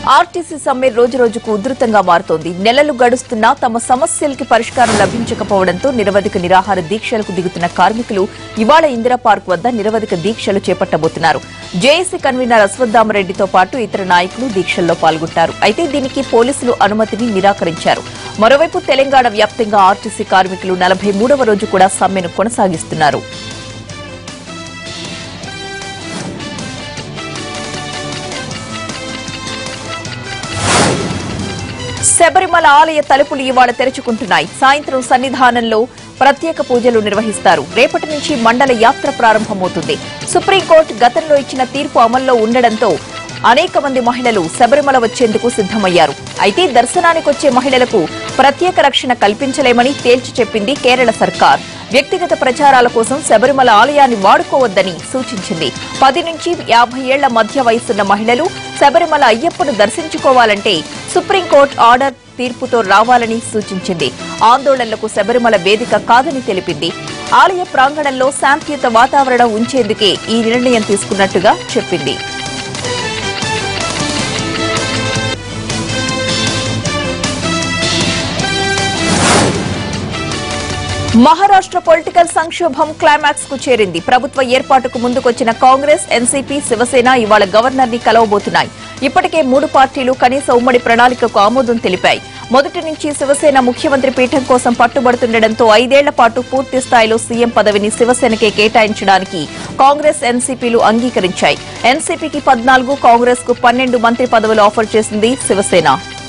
RTC సమ్మె రోజు రోజుకు ఉధృతంగా మారుతోంది నెలలు గడుస్తున్నా తమ సమస్యలకి పరిష్కారం లభించకపోవడంతో నిరవధిక నిరాహార దీక్షలకు దిగుతున్న కార్మికులు ఇవాళ ఇందిరా పార్క్ వద్ద నిరవధిక దీక్షలు చేపట్టబోతున్నారు జేఏసీ కన్వీనర్ అశ్వత్థామరెడ్డితో పాటు ఇతర నాయకులు దీక్షల్లో పాల్గొంటారు అయితే దీనికి పోలీసులు అనుమతిని నిరాకరించారు మరోవైపు తెలంగాణ వ్యాప్తంగా ఆర్టీసీ కార్మికులు నలభై మూడవ రోజు కూడా సమ్మెను కొనసాగిస్తున్నారు శబరిమల ఆలయ తలుపులు ఇవాళ తెరుచుకుంటున్నాయి సాయంత్రం సన్నిధానంలో ప్రత్యేక పూజలు నిర్వహిస్తారు రేపటి నుంచి మండల యాత్ర ప్రారంభమవుతుంది సుప్రీంకోర్టు గతంలో ఇచ్చిన తీర్పు అమల్లో ఉండడంతో అనేక మంది మహిళలు శబరిమల వచ్చేందుకు సిద్దమయ్యారు అయితే దర్శనానికి వచ్చే మహిళలకు ప్రత్యేక రక్షణ కల్పించలేమని తేల్చి చెప్పింది కేరళ సర్కార్ వ్యక్తిగత ప్రచారాల కోసం శబరిమల ఆలయాన్ని వాడుకోవద్దని సూచించింది పది నుంచి యాభై ఏళ్ల మధ్య వయసున్న మహిళలు శబరిమల అయ్యప్పను దర్శించుకోవాలంటే సుప్రీంకోర్టు ఆర్డర్ తీర్పుతో రావాలని సూచించింది ఆందోళనలకు శబరిమల వేదిక కాదని తెలిపింది ఆలయ ప్రాంగణంలో శాంతియుత వాతావరణం ఉంచేందుకే ఈ నిర్ణయం తీసుకున్నట్టుగా చెప్పింది మహారాష్ట్ర పొలిటికల్ సంక్షోభం క్లైమాక్స్ కు చేరింది ప్రభుత్వ ఏర్పాటుకు ముందుకొచ్చిన కాంగ్రెస్ ఎన్సీపీ శివసేన ఇవాళ గవర్నర్ ని కలవబోతున్నాయి ఇప్పటికే మూడు పార్టీలు కనీస ఉమ్మడి ప్రణాళికకు ఆమోదం తెలిపాయి మొదటి నుంచి శివసేన ముఖ్యమంత్రి పీఠం కోసం పట్టుబడుతుండటంతో ఐదేళ్ల పాటు పూర్తి స్థాయిలో సీఎం పదవిని శివసేనకే కేటాయించడానికి కాంగ్రెస్ ఎన్సీపీలు అంగీకరించాయి ఎన్సీపీకి పద్నాలుగు కాంగ్రెస్ కు పన్నెండు మంత్రి పదవులు ఆఫర్ చేసింది శివసేన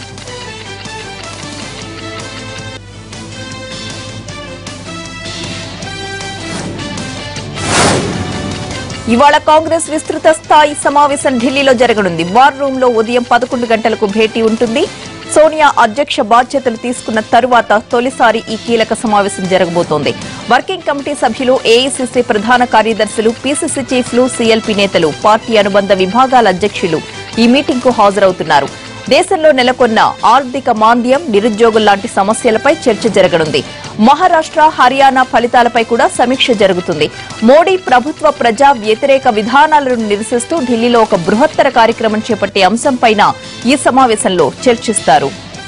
ఇవాళ కాంగ్రెస్ విస్తృత స్థాయి సమావేశం ఢిల్లీలో జరగనుంది వార్ రూమ్ లో ఉదయం పదకొండు గంటలకు భేటీ ఉంటుంది సోనియా అధ్యక్ష బాధ్యతలు తీసుకున్న తరువాత తొలిసారి ఈ కీలక సమావేశం జరగబోతోంది వర్కింగ్ కమిటీ సభ్యులు ఏఐసీసీ ప్రధాన కార్యదర్శులు పీసీసీ చీఫ్లు సీఎల్పీ నేతలు పార్టీ అనుబంధ విభాగాల అధ్యక్షులు ఈ మీటింగ్ కు హాజరవుతున్నారు దేశంలో నెలకొన్న ఆర్థిక మాంద్యం నిరుద్యోగుల లాంటి సమస్యలపై చర్చ జరగనుంది మహారాష్ట్ర హర్యానా ఫలితాలపై కూడా సమీక్ష జరుగుతుంది మోడీ ప్రభుత్వ ప్రజా వ్యతిరేక విధానాలను నిరసిస్తూ ఢిల్లీలో ఒక బృహత్తర కార్యక్రమం చేపట్టే అంశంపైన ఈ సమావేశంలో చర్చిస్తారు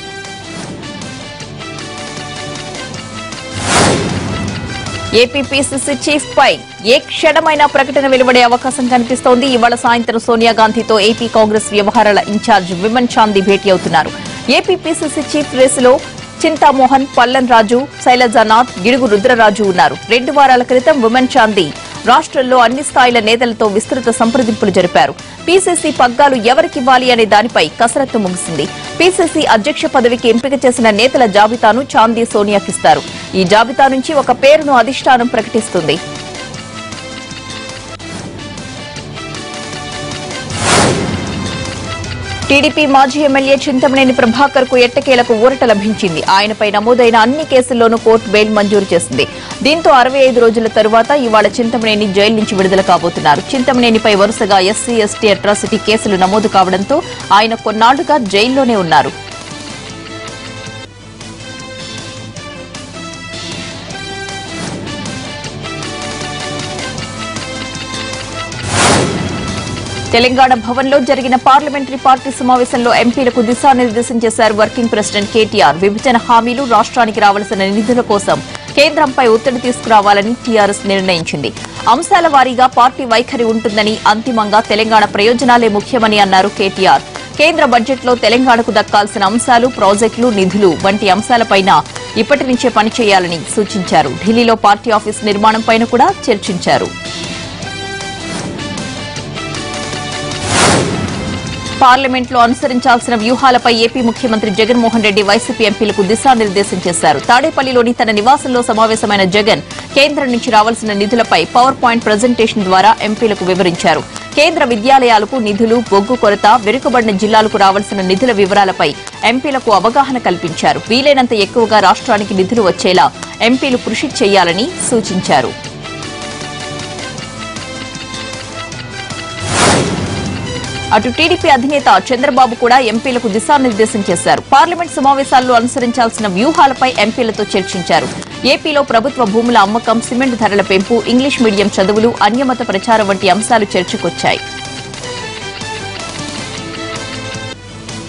ఏపీ పీసీసీ చీఫ్ పై ఏ క్షణమైన ప్రకటన వెలువడే అవకాశం కనిపిస్తోంది ఇవాళ సాయంత్రం సోనియా గాంధీతో ఏపీ కాంగ్రెస్ వ్యవహారాల ఇన్ఛార్జ్ విమన్ చాందీ భేటీ అవుతున్నారు ఏపీ పీసీసీ చీఫ్ రేసులో చింతామోహన్ పల్లన్ రాజు శైలజానాథ్ గిడుగు రుద్రరాజు ఉన్నారు రెండు వారాల క్రితం విమన్ చాందీ రాష్ట్రంలో అన్ని స్థాయిల నేతలతో విస్తృత సంప్రదింపులు జరిపారు పీసీసీ పగ్గాలు ఎవరికివ్వాలి అనే దానిపై కసరత్తు ముగిసింది పీసీసీ అధ్యక్ష పదవికి ఎంపిక చేసిన నేతల జాబితాను చాందీ సోనియాకిస్తారు ఈ జాబితా నుంచి ఒక పేరును అధిష్టానం ప్రకటిస్తుంది టీడీపీ మాజీ ఎమ్మెల్యే చింతమనేని ప్రభాకర్ కు ఎట్టకేలకు ఊరట లభించింది ఆయనపై నమోదైన అన్ని కేసుల్లోనూ కోర్టు బెయిల్ మంజూరు చేసింది దీంతో అరవై ఐదు రోజుల తరువాత ఇవాళ చింతమనేని జైలు నుంచి విడుదల కాబోతున్నారు చింతమనేనిపై వరుసగా ఎస్సీ ఎస్టీ అట్రాసిటీ కేసులు నమోదు కావడంతో ఆయన కొన్నాళ్లుగా జైల్లోనే ఉన్నారు తెలంగాణ భవన్లో జరిగిన పార్లమెంటరీ పార్టీ సమావేశంలో ఎంపీలకు దిశానిర్దేశం చేశారు వర్కింగ్ ప్రెసిడెంట్ కేటీఆర్ విభజన హామీలు రాష్ట్రానికి రావాల్సిన నిధుల కోసం కేంద్రంపై ఒత్తిడి తీసుకురావాలని టీఆర్ఎస్ నిర్ణయించింది అంశాల వారీగా పార్టీ వైఖరి ఉంటుందని అంతిమంగా తెలంగాణ ప్రయోజనాలే ముఖ్యమని అన్నారు కేటీఆర్ కేంద్ర బడ్జెట్లో తెలంగాణకు దక్కాల్సిన అంశాలు ప్రాజెక్టులు నిధులు వంటి అంశాలపైన ఇప్పటి నుంచే పనిచేయాలని సూచించారు ఢిల్లీలో పార్టీ ఆఫీస్ నిర్మాణంపైన కూడా చర్చించారు పార్లమెంట్లో అనుసరించాల్సిన వ్యూహాలపై ఏపీ ముఖ్యమంత్రి జగన్మోహన్ రెడ్డి వైసీపీ ఎంపీలకు దిశానిర్దేశం చేశారు తాడేపల్లిలోని తన నివాసంలో సమావేశమైన జగన్ కేంద్రం నుంచి రావాల్సిన నిధులపై పవర్ పాయింట్ ప్రజెంటేషన్ ద్వారా ఎంపీలకు వివరించారు కేంద్ర విద్యాలయాలకు నిధులు బొగ్గు కొరత వెనుకబడిన జిల్లాలకు రావాల్సిన నిధుల వివరాలపై ఎంపీలకు అవగాహన కల్పించారు వీలైనంత ఎక్కువగా రాష్ట్రానికి నిధులు వచ్చేలా ఎంపీలు కృషి చేయాలని సూచించారు అటు టీడీపీ అధినేత చంద్రబాబు కూడా ఎంపీలకు దిశానిర్దేశం చేశారు పార్లమెంట్ సమావేశాల్లో అనుసరించాల్సిన వ్యూహాలపై ఎంపీలతో చర్చించారు ఏపీలో ప్రభుత్వ భూముల అమ్మకం సిమెంట్ ధరల పెంపు ఇంగ్లీష్ మీడియం చదువులు అన్యమత ప్రచారం వంటి అంశాలు చర్చకొచ్చాయి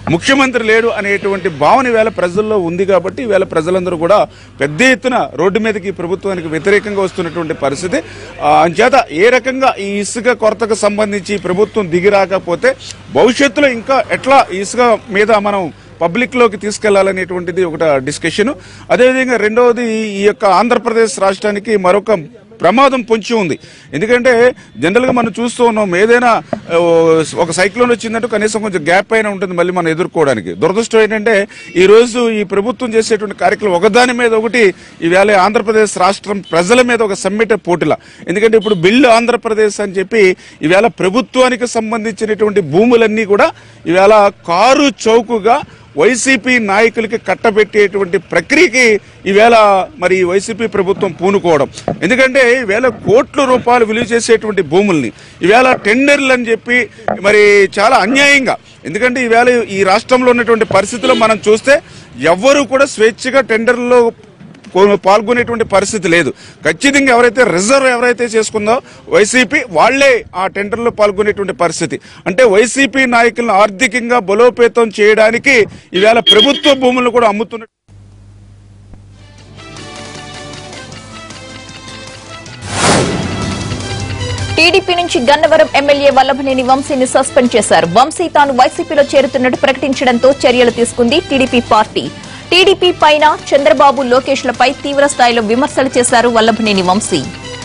ముఖ్యమంత్రి లేడు అనేటువంటి భావన ఈవేళ ప్రజల్లో ఉంది కాబట్టి ఈవేళ ప్రజలందరూ కూడా పెద్ద ఎత్తున రోడ్డు మీదకి ఈ ప్రభుత్వానికి వ్యతిరేకంగా వస్తున్నటువంటి పరిస్థితి ఆ, అంచేత ఏ రకంగా ఈ ఇసుక కొరతకు సంబంధించి ఈ ప్రభుత్వం దిగి రాకపోతే భవిష్యత్తులో ఇంకా ఎట్లా ఈ ఇసుక మీద మనం పబ్లిక్ లోకి తీసుకెళ్లాలనేటువంటిది ఒక డిస్కషన్ అదేవిధంగా రెండవది ఈ యొక్క ఆంధ్రప్రదేశ్ రాష్ట్రానికి మరొక ప్రమాదం పొంచి ఉంది ఎందుకంటే జనరల్ గా మనం చూస్తూ ఉన్నాం ఏదైనా ఆ, ఒక సైక్లోన్ వచ్చిందంటే కనీసం కొంచెం గ్యాప్ అయినా ఉంటుంది మళ్ళీ మనం ఎదుర్కోవడానికి దురదృష్టం ఏంటంటే ఈ రోజు ఈ ప్రభుత్వం చేసేటువంటి కార్యక్రమం ఒకదాని మీద ఒకటి ఈవేళ ఆంధ్రప్రదేశ్ రాష్ట్రం ప్రజల మీద ఒక సమ్మిట పోటీల ఎందుకంటే ఇప్పుడు బిల్లు ఆంధ్రప్రదేశ్ అని చెప్పి ఈవేళ ప్రభుత్వానికి సంబంధించినటువంటి భూములన్నీ కూడా ఈవేళ కారు చౌకగా వైసీపీ నాయకులకి కట్టబెట్టేటువంటి ప్రక్రియకి ఈవేళ మరి ఈ వైసీపీ ప్రభుత్వం పూనుకోవడం ఎందుకంటే ఈవేళ కోట్ల రూపాయలు విలువ చేసేటువంటి భూముల్ని ఈవేళ టెండర్లు అని చెప్పి మరి చాలా అన్యాయంగా ఎందుకంటే ఈవేళ ఈ రాష్ట్రంలో ఉన్నటువంటి పరిస్థితుల్లో మనం చూస్తే ఎవ్వరూ కూడా స్వేచ్ఛగా టెండర్లో కో- పాల్గొనేటువంటి పరిస్థితి లేదు ఖచ్చితంగా ఎవరైతే రిజర్వ్ ఎవరైతే చేసుకుందో వైసీపీ వాళ్లే ఆ టెండర్లో పాల్గొనేటువంటి పరిస్థితి అంటే వైసీపీ నాయకులను ఆర్థికంగా బలోపేతం చేయడానికి ఈవేళ ప్రభుత్వ భూములను కూడా అమ్ముతున్న టీడీపీ నుంచి గన్నవరం ఎమ్మెల్యే వల్లభనేని వంశీని సస్పెండ్ చేశారు వంశీ తాను వైసీపీలో చేరుతున్నట్టు ప్రకటించడంతో చర్యలు తీసుకుంది టీడీపీ పార్టీ టీడీపీ పైన చంద్రబాబు లోకేష్లపై తీవ్ర స్థాయిలో విమర్శలు చేశారు వల్లభనేని వంశీ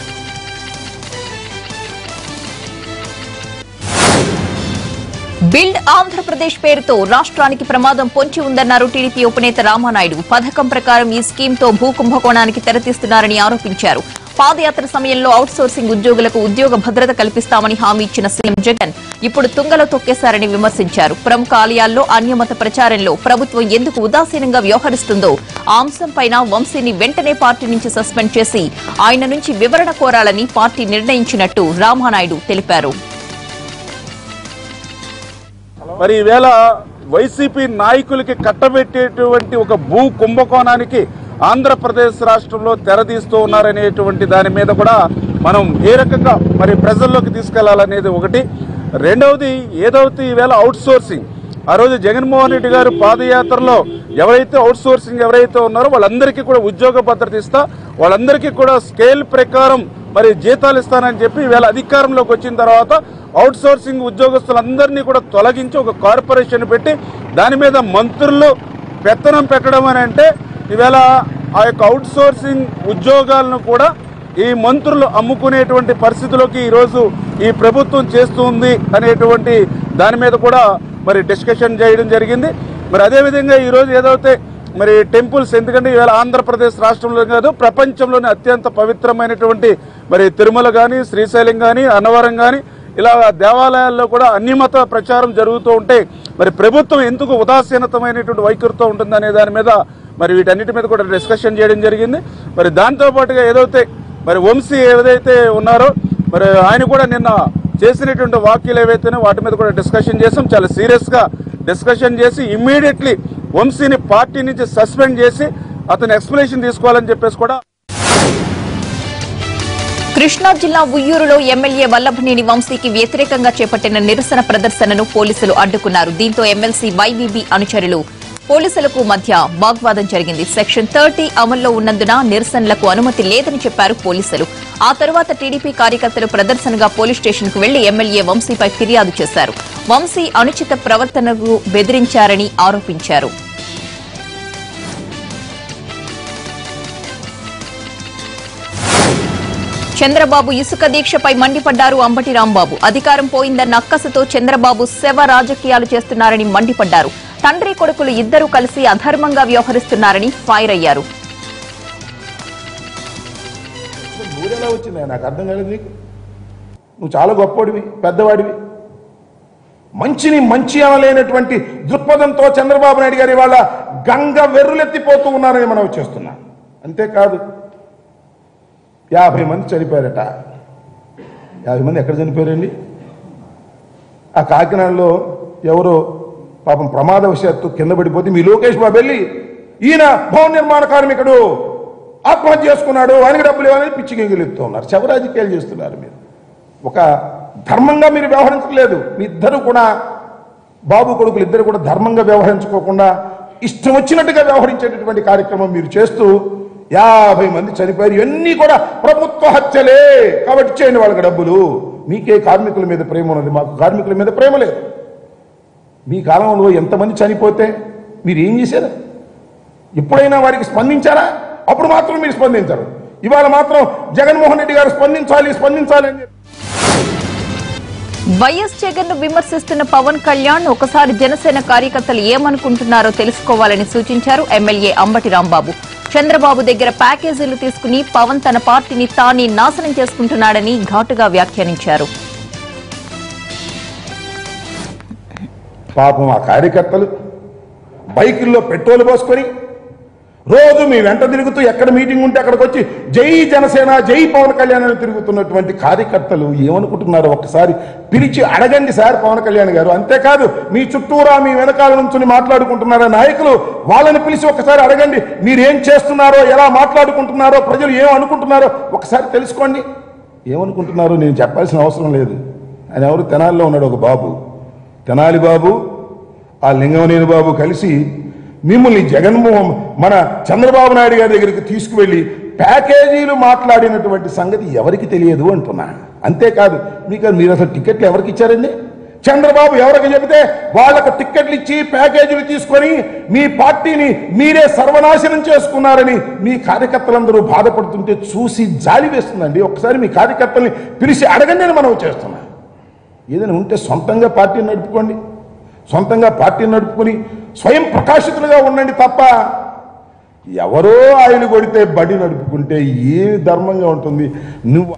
బిల్డ్ ఆంధ్రప్రదేశ్ పేరుతో రాష్ట్రానికి ప్రమాదం పొంచి ఉందన్నారు టీడీపీ ఉపనేత రామానాయుడు పథకం ప్రకారం ఈ స్కీమ్ తో భూ కుంభకోణానికి తెరతీస్తున్నారని ఆరోపించారు పాదయాత్ర సమయంలో అవుట్ సోర్సింగ్ ఉద్యోగులకు ఉద్యోగ భద్రత కల్పిస్తామని హామీ ఇచ్చిన సీఎం జగన్ ఇప్పుడు తుంగలో తొక్కేశారని విమర్శించారు ప్రముఖ ఆలయాల్లో అన్యమత ప్రచారంలో ప్రభుత్వం ఎందుకు ఉదాసీనంగా వ్యవహరిస్తుందో ఆ అంశంపైన వంశీని వెంటనే పార్టీ నుంచి సస్పెండ్ చేసి ఆయన నుంచి వివరణ కోరాలని పార్టీ నిర్ణయించినట్టు రామానాయుడు తెలిపారు మరి ఈవేళ వైసీపీ నాయకులకి కట్టబెట్టేటువంటి ఒక భూ కుంభకోణానికి ఆంధ్రప్రదేశ్ రాష్ట్రంలో తెరదీస్తూ ఉన్నారనేటువంటి దాని మీద కూడా మనం ఏ రకంగా మరి ప్రజల్లోకి తీసుకెళ్లాలనేది ఒకటి రెండవది ఏదైతే ఈవేళ అవుట్ సోర్సింగ్ ఆ రోజు జగన్మోహన్ రెడ్డి గారు పాదయాత్రలో ఎవరైతే అవుట్ సోర్సింగ్ ఎవరైతే ఉన్నారో వాళ్ళందరికీ కూడా ఉద్యోగ భద్రత ఇస్తా వాళ్ళందరికీ కూడా స్కేల్ ప్రకారం మరి జీతాలు ఇస్తానని చెప్పి ఈవేళ అధికారంలోకి వచ్చిన తర్వాత అవుట్ సోర్సింగ్ ఉద్యోగస్తులందరినీ కూడా తొలగించి ఒక కార్పొరేషన్ పెట్టి దాని మీద మంత్రులు పెత్తనం పెట్టడం అని అంటే ఈవేళ ఆ యొక్క అవుట్ సోర్సింగ్ ఉద్యోగాలను కూడా ఈ మంత్రులు అమ్ముకునేటువంటి పరిస్థితిలోకి ఈరోజు ఈ ప్రభుత్వం చేస్తుంది అనేటువంటి దాని మీద కూడా మరి డిస్కషన్ చేయడం జరిగింది మరి అదేవిధంగా ఈరోజు ఏదైతే మరి టెంపుల్స్ ఎందుకంటే ఈవేళ ఆంధ్రప్రదేశ్ రాష్ట్రంలో కాదు ప్రపంచంలోనే అత్యంత పవిత్రమైనటువంటి మరి తిరుమల కానీ శ్రీశైలం కానీ అన్నవరం కానీ ఇలా దేవాలయాల్లో కూడా అన్యమత ప్రచారం జరుగుతూ ఉంటే మరి ప్రభుత్వం ఎందుకు ఉదాసీనతమైనటువంటి వైఖరితో ఉంటుందనే దాని మీద మరి వీటన్నిటి మీద కూడా డిస్కషన్ చేయడం జరిగింది మరి దాంతో పాటుగా ఏదైతే మరి వంశీ ఏదైతే ఉన్నారో మరి ఆయన కూడా నిన్న చేసినటువంటి వాక్యాలు ఏవైతేనే వాటి మీద కూడా డిస్కషన్ చేసాం చాలా సీరియస్ గా డిస్కషన్ చేసి ఇమ్మీడియట్లీ వంశీని పార్టీ నుంచి సస్పెండ్ చేసి అతను ఎక్స్ప్లెనేషన్ తీసుకోవాలని చెప్పేసి కూడా కృష్ణా జిల్లా ఉయ్యూరులో ఎమ్మెల్యే వల్లభనేని వంశీకి వ్యతిరేకంగా చేపట్టిన నిరసన ప్రదర్శనను పోలీసులు అడ్డుకున్నారు దీంతో ఎమ్మెల్సీ వైవీబీ అనుచరులు పోలీసులకు మధ్య వాగ్వాదం జరిగింది సెక్షన్ థర్టీ అమల్లో ఉన్నందున నిరసనలకు అనుమతి లేదని చెప్పారు పోలీసులు ఆ తరువాత టీడీపీ కార్యకర్తలు ప్రదర్శనగా పోలీస్ స్టేషన్ కు వెళ్లి ఎమ్మెల్యే వంశీపై ఫిర్యాదు చేశారు వంశీ అనుచిత ప్రవర్తనకు బెదిరించారని ఆరోపించారు చంద్రబాబు ఇసుక దీక్షపై మండిపడ్డారు అంబటి రాంబాబు అధికారం పోయిందన్న అక్కసుతో చంద్రబాబు శవ రాజకీయాలు చేస్తున్నారని మండిపడ్డారు తండ్రి కొడుకులు ఇద్దరూ కలిసి అధర్మంగా వ్యవహరిస్తున్నారని ఫైర్ అయ్యారు నూరెలా వచ్చింది నాకు అర్థం కాలేదు నీకు నువ్వు చాలా గొప్పవాడివి పెద్దవాడివి మంచిని మంచి అనలేనటువంటి దృక్పథంతో చంద్రబాబు నాయుడు గారి వాళ్ళ గంగ వెర్రులెత్తిపోతూ ఉన్నారని మనం చేస్తున్నాం అంతేకాదు యాభై మంది చనిపోయారట యాభై మంది ఎక్కడ చనిపోయారండి ఆ కాకినాడలో ఎవరో పాపం ప్రమాదవశాత్తు కింద పడిపోతే మీ లోకేష్ బాబు వెళ్ళి ఈయన భవన నిర్మాణ కార్మికుడు ఆత్మహత్య చేసుకున్నాడు ఆయనకి డబ్బులు ఇవ్వాలని పిచ్చి గింగిలు ఎత్తుతూ ఉన్నారు శవరాజకీయాలు చేస్తున్నారు మీరు ఒక ధర్మంగా మీరు వ్యవహరించలేదు మీ ఇద్దరు కూడా బాబు కొడుకులు ఇద్దరు కూడా ధర్మంగా వ్యవహరించుకోకుండా ఇష్టం వచ్చినట్టుగా వ్యవహరించేటటువంటి కార్యక్రమం మీరు చేస్తూ యాభై మంది చనిపోయారు ఇవన్నీ కూడా ప్రభుత్వ హత్యలే కాబట్టి ఇచ్చేయండి వాళ్ళకి డబ్బులు మీకే కార్మికుల మీద ప్రేమ ఉన్నది మాకు కార్మికుల మీద ప్రేమ లేదు మీ కాలంలో ఎంతమంది చనిపోతే మీరు ఏం చేశారు ఎప్పుడైనా వారికి స్పందించారా అప్పుడు మాత్రం మీరు స్పందించరు ఇవాళ మాత్రం జగన్మోహన్ రెడ్డి గారు స్పందించాలి స్పందించాలి అని చెప్పి వైఎస్ జగన్ ను విమర్శిస్తున్న పవన్ కళ్యాణ్ ఒకసారి జనసేన కార్యకర్తలు ఏమనుకుంటున్నారో తెలుసుకోవాలని సూచించారు ఎమ్మెల్యే అంబటి రాంబాబు చంద్రబాబు దగ్గర ప్యాకేజీలు తీసుకుని పవన్ తన పార్టీని తానే నాశనం చేసుకుంటున్నాడని ఘాటుగా వ్యాఖ్యానించారు పాపం ఆ కార్యకర్తలు బైకుల్లో పెట్రోల్ పోసుకొని రోజు మీ వెంట తిరుగుతూ ఎక్కడ మీటింగ్ ఉంటే అక్కడికి వచ్చి జై జనసేన జై పవన్ కళ్యాణ్ అని తిరుగుతున్నటువంటి కార్యకర్తలు ఏమనుకుంటున్నారు ఒక్కసారి పిలిచి అడగండి సార్ పవన్ కళ్యాణ్ గారు అంతేకాదు మీ చుట్టూరా మీ వెనకాల నుంచి మాట్లాడుకుంటున్నారా నాయకులు వాళ్ళని పిలిచి ఒకసారి అడగండి మీరేం చేస్తున్నారో ఎలా మాట్లాడుకుంటున్నారో ప్రజలు ఏం అనుకుంటున్నారో ఒకసారి తెలుసుకోండి ఏమనుకుంటున్నారో నేను చెప్పాల్సిన అవసరం లేదు ఆయన ఎవరు తెనాలిలో ఉన్నాడు ఒక బాబు తెనాలి బాబు ఆ లింగమనేని బాబు కలిసి మిమ్మల్ని జగన్మోహన్ మన చంద్రబాబు నాయుడు గారి దగ్గరికి తీసుకువెళ్ళి ప్యాకేజీలు మాట్లాడినటువంటి సంగతి ఎవరికి తెలియదు అంటున్నా అంతేకాదు మీకు మీరు అసలు టికెట్లు ఎవరికి ఇచ్చారండి చంద్రబాబు ఎవరికి చెబితే వాళ్ళకు టిక్కెట్లు ఇచ్చి ప్యాకేజీలు తీసుకొని మీ పార్టీని మీరే సర్వనాశనం చేసుకున్నారని మీ కార్యకర్తలందరూ బాధపడుతుంటే చూసి జాలి వేస్తుందండి ఒకసారి మీ కార్యకర్తల్ని పిలిచి అడగండి అని మనం చేస్తున్నాం ఏదైనా ఉంటే సొంతంగా పార్టీని నడుపుకోండి సొంతంగా పార్టీని నడుపుకొని స్వయం ప్రకాశితులుగా ఉండండి తప్ప ఎవరో ఆయన కొడితే బడి నడుపుకుంటే ఏ ధర్మంగా ఉంటుంది నువ్వు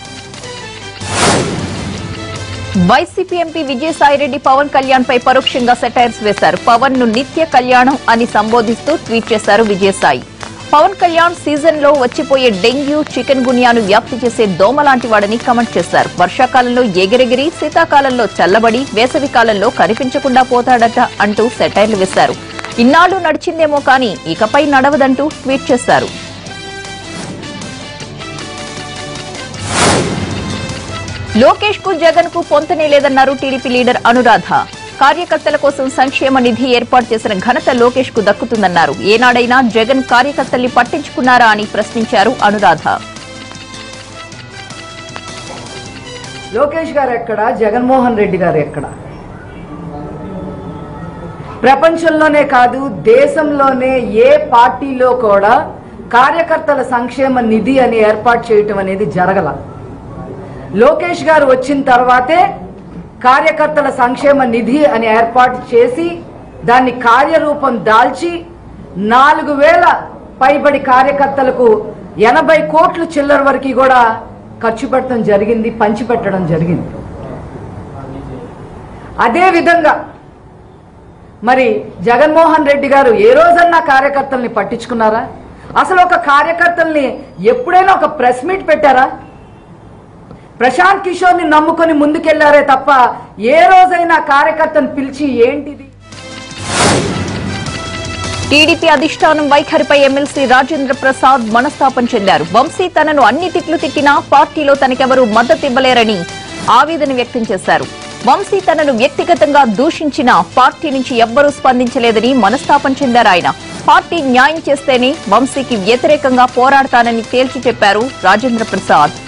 వైసీపీ ఎంపీ విజయసాయిరెడ్డి పవన్ కళ్యాణ్ పై పరోక్షంగా సెటైర్స్ వేశారు పవన్ ను నిత్య కళ్యాణం అని సంబోధిస్తూ ట్వీట్ చేశారు విజయసాయి పవన్ కళ్యాణ్ సీజన్ లో వచ్చిపోయే డెంగ్యూ చికెన్ గునియాను వ్యాప్తి చేసే దోమ లాంటి వాడని కమెంట్ చేశారు వర్షాకాలంలో ఎగిరెగిరి శీతాకాలంలో చల్లబడి వేసవి కాలంలో కనిపించకుండా పోతాడట అంటూ సెటైర్లు వేశారు ఇన్నాళ్లు నడిచిందేమో కానీ ఇకపై నడవదంటూ ట్వీట్ చేశారు లోకేష్ కు జగన్ కు పొంతనే లేదన్నారు టీడీపీ లీడర్ అనురాధ కార్యకర్తల కోసం సంక్షేమ నిధి ఏర్పాటు చేసిన ఘనత లోకేష్ కు దక్కుతుందన్నారు ఏనాడైనా జగన్ కార్యకర్తల్ని పట్టించుకున్నారా అని ప్రశ్నించారు అనురాధ లోకేష్ గారు ఎక్కడ జగన్మోహన్ రెడ్డి గారు ఎక్కడ ప్రపంచంలోనే కాదు దేశంలోనే ఏ పార్టీలో కూడా కార్యకర్తల సంక్షేమ నిధి అని ఏర్పాటు చేయటం అనేది జరగల లోకేష్ గారు వచ్చిన తర్వాతే కార్యకర్తల సంక్షేమ నిధి అని ఏర్పాటు చేసి దాన్ని కార్యరూపం దాల్చి నాలుగు వేల పైబడి కార్యకర్తలకు ఎనభై కోట్ల చిల్లర వరకు కూడా ఖర్చు పెట్టడం జరిగింది పంచిపెట్టడం జరిగింది అదే విధంగా మరి జగన్మోహన్ రెడ్డి గారు ఏ రోజన్నా కార్యకర్తల్ని పట్టించుకున్నారా అసలు ఒక కార్యకర్తల్ని ఎప్పుడైనా ఒక ప్రెస్ మీట్ పెట్టారా ప్రశాంత్ కిషోర్ ని నమ్ముకొని ముందుకెళ్లారే తప్ప ఏ రోజైనా కార్యకర్తను పిలిచి ఏంటిది టీడీపీ అధిష్టానం వైఖరిపై ఎమ్మెల్సీ రాజేంద్ర ప్రసాద్ మనస్తాపం చెందారు వంశీ తనను అన్ని తిట్లు తిట్టినా పార్టీలో తనకెవరూ మద్దతు ఇవ్వలేరని ఆవేదన వ్యక్తం చేశారు వంశీ తనను వ్యక్తిగతంగా దూషించినా పార్టీ నుంచి ఎవ్వరూ స్పందించలేదని మనస్తాపం చెందారు ఆయన పార్టీ న్యాయం చేస్తేనే వంశీకి వ్యతిరేకంగా పోరాడతానని తేల్చి చెప్పారు రాజేంద్ర ప్రసాద్